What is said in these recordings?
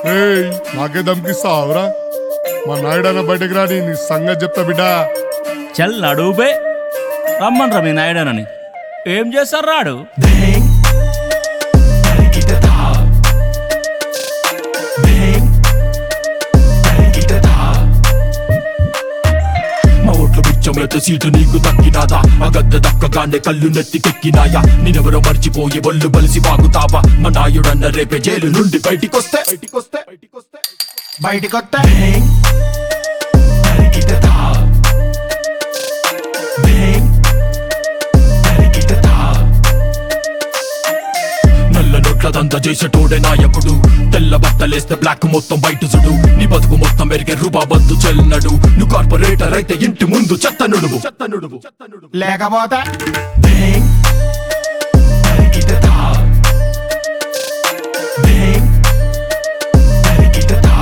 ఏయ్ నాకే దమ్కిస్తావురా మా నాయుడన్న బయటకు రాని నీ సంగతి చెప్తా బిడ్డా చల్ నడుబే రమ్మన్రా మీ నాయుడనని ఏం చేస్తారు రాడు Bang. Tarikitata. Bang. Tarikitata. మా ఓట్ల బిచ్చమెత్త సీటు నీకు దక్కినాదా ఆ గద్దె దక్కగానే కళ్ళు నెత్తికెక్కినాయా నిన్నెవరో మర్చిపోయి ఒళ్ళు బలిసి వాగుతావా మా నాయుడన్న రేపే జైలు నుండి బయటికొస్తే బయటికొస్తే బయటికొస్తే బయటికొస్తే Bang. Tarikitata. Bang. Tarikitata. నల్ల నోట్ల దంద చేసేటోడే నాయకుడు తెల్ల బట్టలేస్తే బ్లాక్ మొత్తం బయట చూడు నీ బతుకు మొత్తం పెరిగే రూపాబద్దు చెల్లనడు నువ్వు కార్పొరేటర్ అయితే ఇంటి ముందు చెత్త నుడువు చెత్త నుడువు లేకపోతే Bang. Tarikitata. Bang. Tarikitata.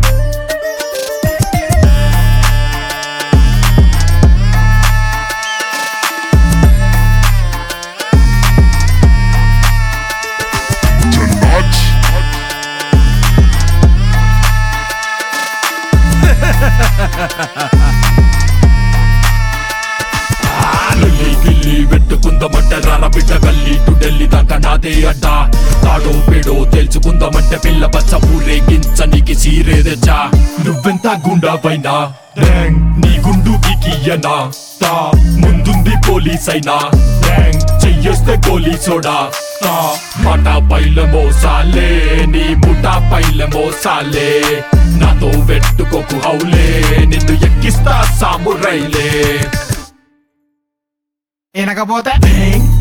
Delhi గిల్లీ పెట్టుకుందామంటే రార బిడ్డ గల్లీ టు ఢిల్లీ దాకా నాదే అడ్డా తాడో పేడో తెలుసుకుందామంటే పిల్ల బచ్చ ఊరేగించనికి సీరే తెచ్చా నువ్వెంత గుండా పైన ర్యాంగ్ నీ గుండుకి కియ్యనా తా ముందుంది పోలీస్ అయినా ర్యాంగ్ చెయ్యేస్తే గోలీ సోడా తా మాట పైల మోసాలే నీ ముఠా పైల మోసాలే నాతో వెట్టుకోకు హౌలే నిన్ను ఎక్కిస్తా సామురైలే వినకపోతే Bang,